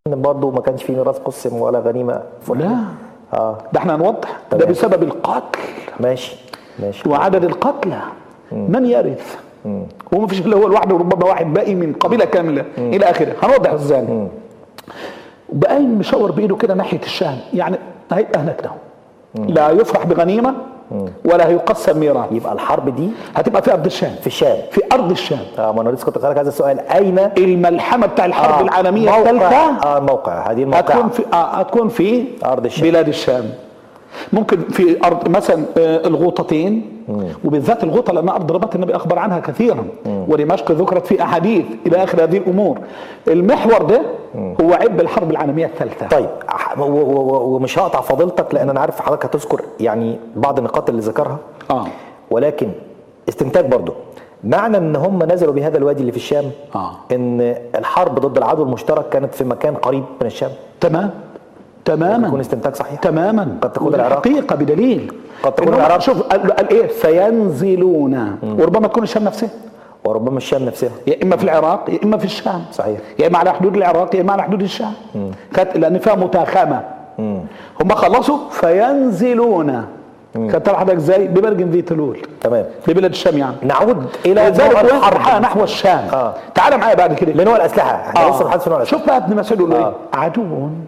برضه ما كانش في ميراث قسم ولا غنيمه لا اه ده احنا هنوضح ده تمام. بسبب القتل ماشي ماشي وعدد القتلى من يرث وما فيش الا هو لوحده وربما واحد باقي من قبيله كامله الى اخره هنوضح ازاي وبقايم مشاور بايده كده ناحيه الشام يعني هيبقى هناك ده لا يفرح بغنيمه ولا هيقسم ميراث يبقى الحرب دي هتبقى في ارض الشام في الشام في ارض الشام اه ما انا لسه كنت اسالك هذا السؤال اين الملحمه بتاع الحرب آه، العالميه موقع- الثالثه اه الموقع هذه الموقع هتكون في آه هتكون في أرض الشام. بلاد الشام ممكن في ارض مثلا آه، الغوطتين وبالذات الغوطه لان ارض رباط النبي اخبر عنها كثيرا ودمشق ذكرت في احاديث الى اخر هذه الامور المحور ده هو عب الحرب العالميه الثالثه طيب ح- و- و- و- ومش هقطع فضيلتك لان انا عارف حضرتك هتذكر يعني بعض النقاط اللي ذكرها اه ولكن استنتاج برضه معنى ان هم نزلوا بهذا الوادي اللي في الشام آه. ان الحرب ضد العدو المشترك كانت في مكان قريب من الشام تمام يكون تماما استنتاج صحيح تماما قد تكون العراق. حقيقه بدليل قد تكون إنهم- العراق. شوف قال قال ايه فينزلون وربما تكون الشام نفسها وربما الشام نفسها يا اما في العراق يا اما في الشام صحيح. يا اما على حدود العراق يا اما على حدود الشام كانت لان فيها متاخمه هم خلصوا فينزلون كانت حضرتك ازاي ببرج ذي تلول تمام ببلاد الشام يعني نعود الى ولذلك نوع الحرب الحرب نحو الشام آه. تعال معايا بعد كده لنوع الاسلحه احنا آه. لسه بنحدث في نوع الاسلحه شوف بقى ابن مسعود يقول له آه. ايه عدو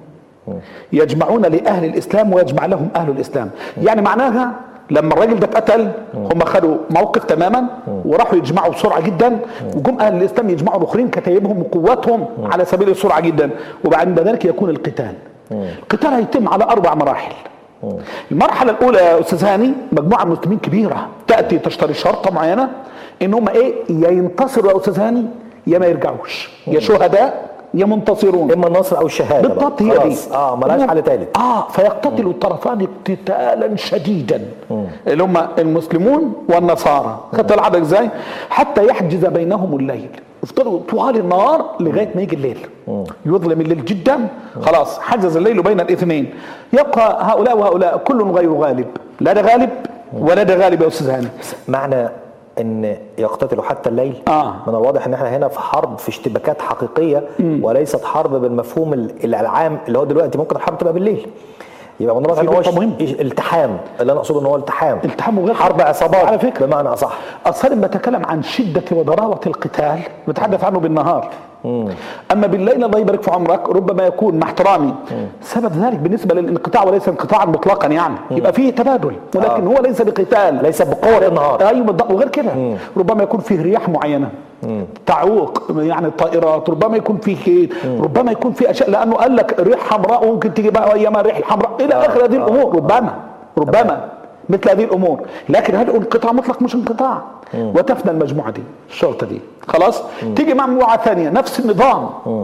يجمعون لاهل الاسلام ويجمع لهم اهل الاسلام يعني معناها لما الراجل ده اتقتل هم خدوا موقف تماما وراحوا يجمعوا بسرعه جدا وجم اهل الاسلام يجمعوا الاخرين كتايبهم وقواتهم على سبيل السرعه جدا وبعد ذلك يكون القتال القتال هيتم على اربع مراحل المرحله الاولى يا استاذ هاني مجموعه من المسلمين كبيره تاتي تشتري شرطه معينه ان هم ايه يا ينتصروا يا استاذ هاني يا ما يرجعوش يا شهداء يا منتصرون اما النصر او الشهاده بقى. بالضبط هي دي خلاص. اه ملهاش حل ثالث اه فيقتتل الطرفان اقتتالا شديدا اللي هم المسلمون والنصارى خدت العدد ازاي حتى يحجز بينهم الليل يفضلوا طوال النهار لغايه ما يجي الليل يظلم الليل جدا خلاص حجز الليل بين الاثنين يبقى هؤلاء وهؤلاء كل غير غالب لا ده غالب ولا ده غالب يا استاذ هاني معنى ان يقتتلوا حتى الليل آه. من الواضح ان احنا هنا في حرب في اشتباكات حقيقيه وليست حرب بالمفهوم ال- العام اللي هو دلوقتي ممكن الحرب تبقى بالليل يبقى من الواضح في ان هو نقطة ش- مهمة. التحام اللي انا اقصده ان هو التحام التحام وغير حرب عصابات على فكرة. بمعنى اصح اصلا بتكلم عن شده وضراوه القتال بتحدث عنه بالنهار اما بالليل الله يبارك في عمرك ربما يكون مع احترامي سبب ذلك بالنسبه للانقطاع وليس انقطاعا مطلقا يعني يبقى فيه تبادل ولكن هو ليس بقتال ليس بقوه النهار ايوه بالضبط وغير كده ربما يكون فيه رياح معينه تعوق يعني الطائرات ربما يكون فيه خيل ربما يكون فيه اشياء لانه قال لك ريح حمراء وممكن تيجي بقى ايام الريح الحمراء الى اخر هذه الامور ربما ربما مثل هذه الامور لكن هذا انقطاع مطلق مش انقطاع وتفنى المجموعه دي الشرطه دي خلاص تيجي مجموعه ثانيه نفس النظام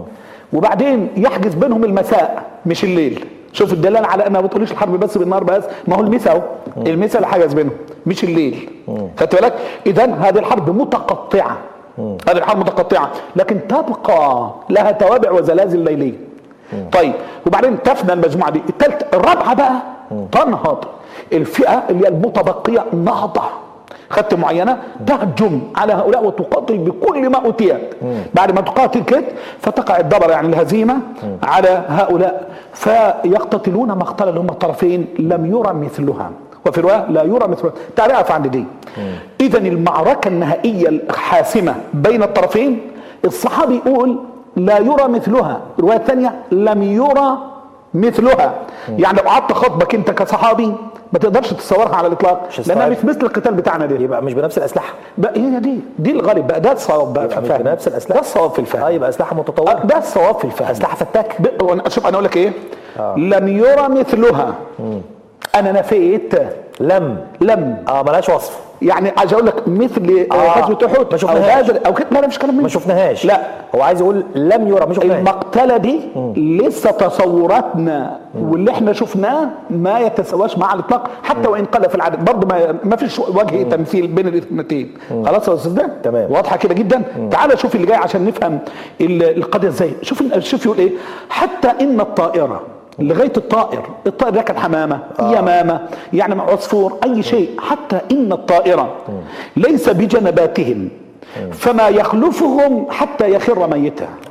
وبعدين يحجز بينهم المساء مش الليل شوف الدلاله على انها ما بتقوليش الحرب بس بالنهار بس ما هو المساء اهو المساء اللي حجز بينهم مش الليل خدت بالك اذا هذه الحرب متقطعه هذه الحرب متقطعه لكن تبقى لها توابع وزلازل ليليه طيب وبعدين تفنى المجموعه دي الثالثه الرابعه بقى تنهض الفئه اللي هي المتبقيه نهضه خدت معينه تهجم على هؤلاء وتقاتل بكل ما اوتيت بعد ما تقاتل كده فتقع الضرر يعني الهزيمه على هؤلاء فيقتتلون مقتلا هم الطرفين لم يرى مثلها وفي روايه لا يرى مثلها تعرف عن دي اذا المعركه النهائيه الحاسمه بين الطرفين الصحابي يقول لا يرى مثلها الروايه الثانيه لم يرى مثلها يعني لو قعدت خطبك انت كصحابي ما تقدرش تصورها على الاطلاق مش لانها هتستوعب. مش مثل القتال بتاعنا ده يبقى مش بنفس الاسلحه بقى هي دي دي الغالب بقى ده الصواب بقى في يبقى مش الفهم بنفس الاسلحه ده الصواب في الفهم اه يبقى اسلحه آه، متطوره ده الصواب في الفهم اسلحه فتاك ب- وأنا- شوف انا اقول لك ايه لم يرى مثلها انا نفيت لم لم اه ملهاش وصف يعني عايز اقول لك مثل آه، غزوه احد ما او شفناهاش. بدر او كده لا لا مش كلام مني ما شفناهاش لا هو عايز يقول لم يرى ما شفناهاش المقتله دي لسه تصوراتنا واللي احنا شفناه ما يتساواش مع الاطلاق حتى وان قل في العدد برضه ما, ما فيش وجه تمثيل بين الاثنتين خلاص يا استاذ ده تمام. واضحه كده جدا تعال شوف اللي جاي عشان نفهم ال- القضيه ازاي شوف شوف يقول ايه حتى ان الطائره لغايه الطائر الطائر ده كان حمامه آه. يمامه يعني عصفور اي شيء حتى ان الطائره ليس بجنباتهم فما يخلفهم حتى يخر ميتا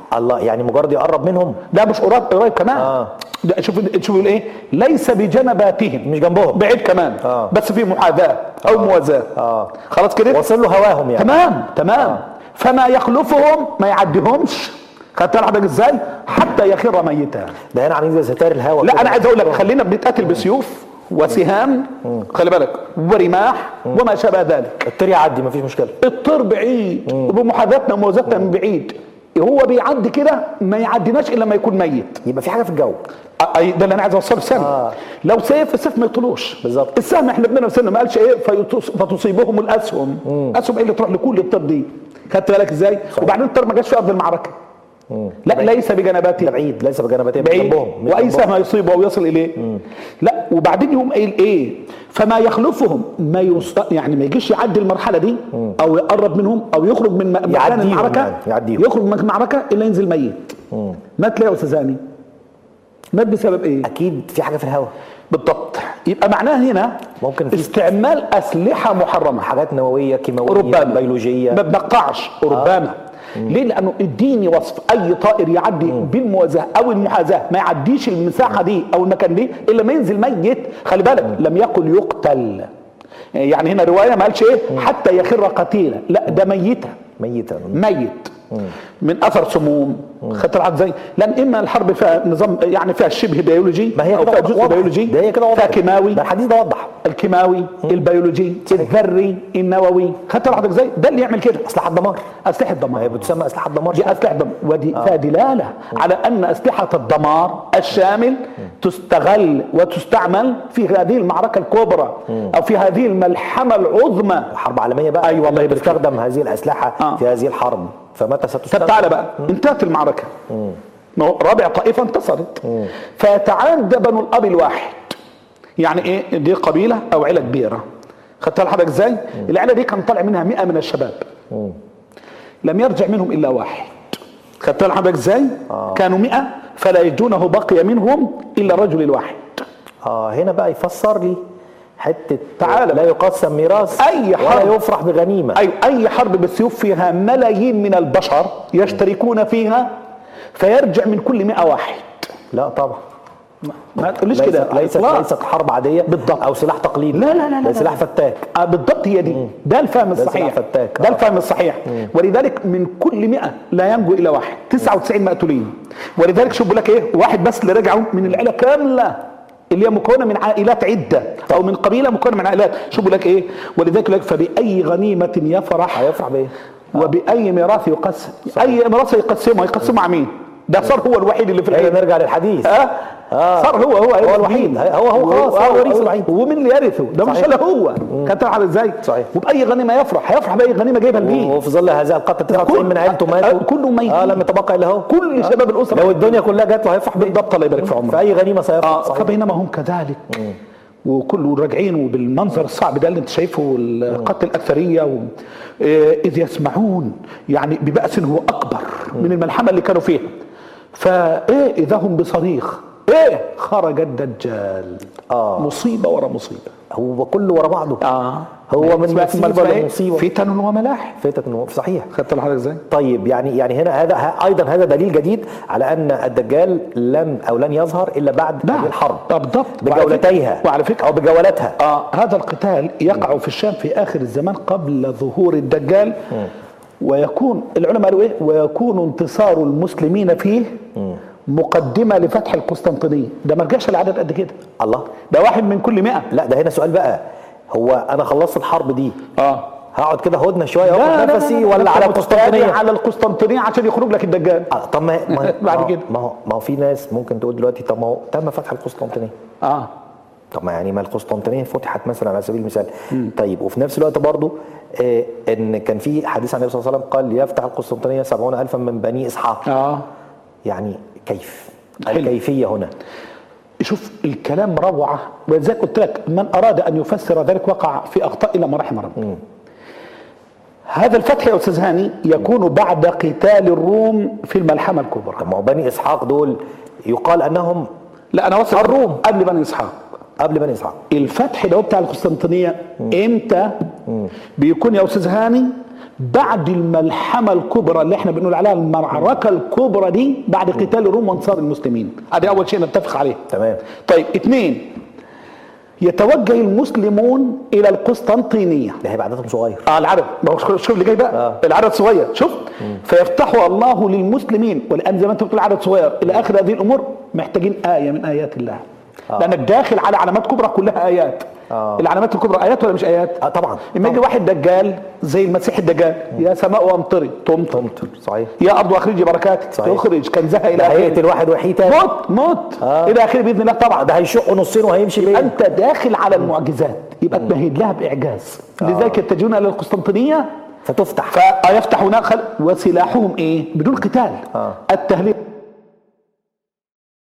الله يعني مجرد يقرب منهم ده مش قريب قريب كمان آه. ده شوف شوف الايه ليس بجنباتهم مش جنبهم. بعيد كمان آه. بس في محاذاه او موازاه آه. خلاص كده وصل له هواهم يعني تمام تمام فما يخلفهم ما يعديهمش خدت بالك ازاي حتى يخر ميتا ده هنا عاملين زي ستار الهوا لا كده. انا عايز اقول لك خلينا بنتقاتل بسيوف وسهام خلي بالك ورماح وما شابه ذلك الطير يعدي مفيش مشكله الطير بعيد وبمحاذاتنا وموازاتنا من بعيد هو بيعدي كده ما يعديناش الا لما يكون ميت يبقى في حاجه في الجو أي- ده اللي انا عايز اوصله السهم آه. لو سيف السيف ما يطولوش بالظبط. السهم احنا ابننا في سنه ما قالش ايه فيتص- فتصيبهم الاسهم اسهم ايه اللي تروح لكل الطير دي خدت بالك ازاي وبعدين الطير ما جاش في ارض المعركه لا ليس بجنباته ده بعيد ليس بجنباتهم مش بعيد جنبهم مش واي جنبهم. سهم يصيبه او يصل اليه لا وبعدين يقوم قايل ايه فما يخلفهم ما يص... يعني ما يجيش يعدي المرحله دي او يقرب منهم او يخرج من م- مكان يعديهم المعركه يعني، يعديهم. يخرج من المعركه الا ينزل ميت مات ليه يا استاذ هاني؟ مات بسبب ايه؟ اكيد في حاجه في الهوا بالضبط يبقى معناه هنا ممكن في- استعمال اسلحه محرمه حاجات نوويه كيماويه ربما بيولوجيه ما بنقطعش ربما ليه؟ لانه اديني وصف اي طائر يعدي بالموازاه او المحاذاه ما يعديش المساحه دي او المكان دي الا ما ينزل ميت خلي بالك لم يقل يقتل يعني هنا روايه ما قالش ايه حتى يخر قتيلا لا ده ميته ميتا ميت من اثر سموم خدت العد زي لان اما الحرب فيها نظام يعني فيها شبه بيولوجي ما هي او كده فيها جزء واضحة. بيولوجي ده هي كده فيها واضحه كيماوي ده الحديث ده وضح الكيماوي البيولوجي الذري النووي خدت لحضرتك ازاي ده اللي يعمل كده اسلحه دمار اسلحه هي دمار بتسمى اسلحه دمار دي اسلحه دمار ودي فيها دلاله على ان اسلحه الدمار الشامل تستغل وتستعمل في هذه المعركه الكبرى او في هذه الملحمه العظمى حرب عالميه بقى أيوة، الله يبارك فيك. تستخدم هذه الاسلحه آه. في هذه الحرب فمتى طب ستستخدم تعالى بقى انتهت المعركه ما هو رابع طائفه انتصرت فيتعادى بنو الاب الواحد يعني ايه دي قبيله او عيله كبيره خدتها لحضرتك ازاي العيله دي كان طالع منها 100 من الشباب لم يرجع منهم الا واحد خدتها لحضرتك ازاي كانوا 100 فلا يجدونه بقي منهم الا الرجل الواحد اه هنا بقى يفسر لي حته تعالى لا يقسم ميراث أي حرب. ولا يفرح بغنيمه اي اي حرب بالسيوف فيها ملايين من البشر يشتركون فيها فيرجع من كل 100 واحد لا طبعا ما تقوليش ليست كده ليست إطلاق. ليست حرب عاديه بالضبط. او سلاح تقليدي لا لا لا لا ده لا. سلاح فتاك آه بالضبط هي دي ده الفهم الصحيح سلاح فتاك. ده آه. الفهم الصحيح ولذلك من كل 100 لا ينجو الا واحد 99 مقتولين ولذلك شوف بيقول لك ايه واحد بس اللي رجعوا من العيله كامله اللي هي مكونه من عائلات عده او من قبيله مكونه من عائلات شوف بيقول لك ايه ولذلك يقول لك فباي غنيمه يفرح هيفرح بايه؟ وباي ميراث يقسم اي ميراث يقسمه يقسمه مع مين ده صار هو الوحيد اللي في هي العيله نرجع للحديث اه آه. صار هو هو هو الوحيد. هو- هو خلاص، هو الوريث الوحيد. هو مين اللي يرثه ده مش صحيح. الا هو كانت على ازاي صحيح. وباي غنيمه يفرح هيفرح باي غنيمه جايبها لمين وفي ظل هذا القتل 99 من عيلته ماتوا كله ميت اه لم يتبقى الا هو كل شباب الاسره لو الدنيا كلها جت له هيفرح بيه بالضبط الله يبارك في عمرك في اي غنيمه سيفرح اه صحيح. فبينما هم كذلك وكل راجعين وبالمنظر الصعب ده اللي انت شايفه القتل الاكثريه و... آه، اذ يسمعون يعني ببأس هو اكبر من الملحمه اللي كانوا فيها فايه اذا هم بصريخ ايه خرج الدجال آه. مصيبه ورا مصيبه هو كله ورا بعضه اه هو من اسمها- مصيبة اسمها إيه؟ لمصيبة. فتن وملاح فاتك انه صحيح خدت الحاجه ازاي؟ طيب يعني يعني هنا هذا ه- ايضا هذا دليل جديد على ان الدجال لم او لن يظهر الا بعد نعم. هذه الحرب آه، بالضبط. بجولتيها وعلى فكرة- او بجولتها آه هذا القتال يقع في الشام في اخر الزمان قبل ظهور الدجال ويكون العلماء قالوا ايه ويكون انتصار المسلمين فيه مقدمه لفتح القسطنطينيه ده ما رجعش العدد قد كده الله ده واحد من كل 100 لا ده هنا سؤال بقى هو انا خلصت الحرب دي اه هقعد كده هدنه شويه لا، لا، واخد لا، نفسي لا، لا، ولا لا، على أنت القسطنطينيه على القسطنطينيه عشان يخرج لك الدجال آه، طب ما ما بعد ما هو- كده. ما هو ما هو في ناس ممكن تقول دلوقتي طب ما هو تم فتح القسطنطينيه اه طب ما يعني ما القسطنطينيه فتحت مثلا على سبيل المثال طيب وفي نفس الوقت برضو آه ان كان في حديث عن النبي صلى الله عليه وسلم قال يفتح القسطنطينيه سبعون الفا من بني اسحاق اه يعني كيف حلو. الكيفيه هنا شوف الكلام روعة ولذلك قلت لك من أراد أن يفسر ذلك وقع في أخطاء إلى ما رحم ربي هذا الفتح يا أستاذ هاني يكون بعد قتال الروم في الملحمة الكبرى طب ما هو بني اسحاق دول يقال انهم لا أنا وصل الروم قبل بني إسحاق قبل بني اسحاق الفتح ده بتاع القسطنطينية إمتى بيكون يا أستاذ هاني بعد الملحمه الكبرى اللي احنا بنقول عليها المعركه الكبرى دي بعد قتال الروم وانصار المسلمين ادي اول شيء نتفق عليه تمام طيب اثنين يتوجه المسلمون الى القسطنطينيه ده هيبقى عددهم صغير اه العدد ما هو شوف اللي جاي بقى آه. آه. العدد صغير شوف فيفتحها الله للمسلمين والان زي ما انت بتقول عدد صغير الى اخر هذه الامور محتاجين ايه من ايات الله آه. آه. لانك داخل على علامات كبرى كلها ايات آه. العلامات الكبرى ايات ولا مش ايات؟ اه طبعا اما يجي واحد دجال زي المسيح الدجال يا سماء وامطري تمطر ممكن صحيح يا ارض واخرجي بركات صحيح. تخرج كنزها الى ده اخره هيقتل واحد وحيدا موت موت آه. الى اخره باذن الله طبعا ده هيشق نصين وهيمشي بيه انت داخل على المعجزات يبقى تمهد لها باعجاز لذلك يتجهون الى القسطنطينيه فتفتح فيفتحون خل... وسلاحهم ايه بدون قتال آه. التهليل